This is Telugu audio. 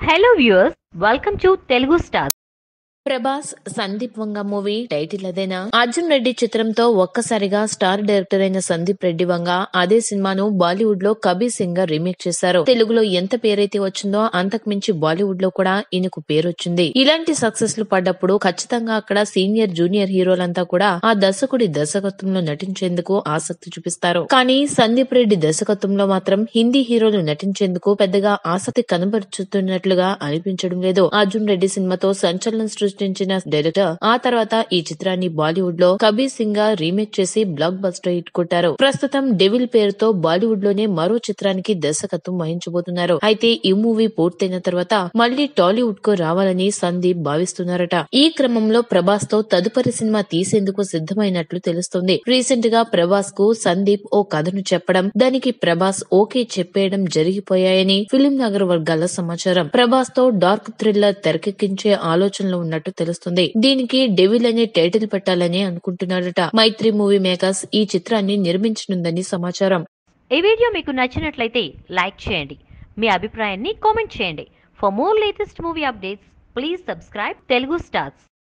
hello viewers welcome to Telugu star Prabhas Sandeep Vanga movie title అదేనా అర్జున్ రెడ్డి చిత్రంతో ఒక్కసారిగా స్టార్ డైరెక్టర్ అయిన సందీప్ రెడ్డి వంగ అదే సినిమాను బాలీవుడ్ లో కబీర్ సింగ్ గా రీమేక్ చేశారు తెలుగులో ఎంత పేరైతే వచ్చిందో అంతకు మించి బాలీవుడ్ లో కూడా ఈయనకు పేరు వచ్చింది ఇలాంటి సక్సెస్ లు పడ్డప్పుడు ఖచ్చితంగా అక్కడ సీనియర్ జూనియర్ హీరోలంతా కూడా ఆ దర్శకుడి దర్శకత్వంలో నటించేందుకు ఆసక్తి చూపిస్తారు కానీ సందీప్ రెడ్డి దర్శకత్వంలో మాత్రం హిందీ హీరోలు నటించేందుకు పెద్దగా ఆసక్తి కనబరుచుతున్నట్లుగా అనిపించడం లేదు అర్జున్ రెడ్డి సినిమాతో సంచలనం సృష్టించిన డైరెక్టర్ ఆ తర్వాత ఈ చిత్రాన్ని బాలీవుడ్ లో కబీర్ సింగ్ గా రీమేక్ చేసి బ్లాక్ బస్టర్ హిట్ కొట్టారు ప్రస్తుతం డెవిల్ పేరుతో బాలీవుడ్ లోనే మరో చిత్రానికి దర్శకత్వం వహించబోతున్నారు అయితే ఈ మూవీ పూర్తయిన తర్వాత మళ్లీ టాలీవుడ్ కు రావాలని సందీప్ భావిస్తున్నారట ఈ క్రమంలో ప్రభాస్ తో తదుపరి సినిమా తీసేందుకు సిద్ధమైనట్లు తెలుస్తుంది రీసెంట్ గా ప్రభాస్ కు సందీప్ ఓ కథను చెప్పడం దానికి ప్రభాస్ ఓకే చెప్పేయడం జరిగిపోయాయని ఫిలిం నగర్ వర్గాల సమాచారం ప్రభాస్ తో డార్క్ థ్రిల్లర్ తెరకెక్కించే ఆలోచనలో ఉన్నట్టు తెలుస్తుంది దీనికి డెవిల్ అనే టైటిల్ పెట్టాలని అనుకుంటున్నారట మైత్రి మూవీ మేకర్స్ ఈ చిత్రాన్ని నిర్మించనుందని సమాచారం ఈ వీడియో మీకు నచ్చినట్లయితే లైక్ చేయండి మీ అభిప్రాయాన్ని కామెంట్ చేయండి for more latest movie updates please subscribe Telugu stars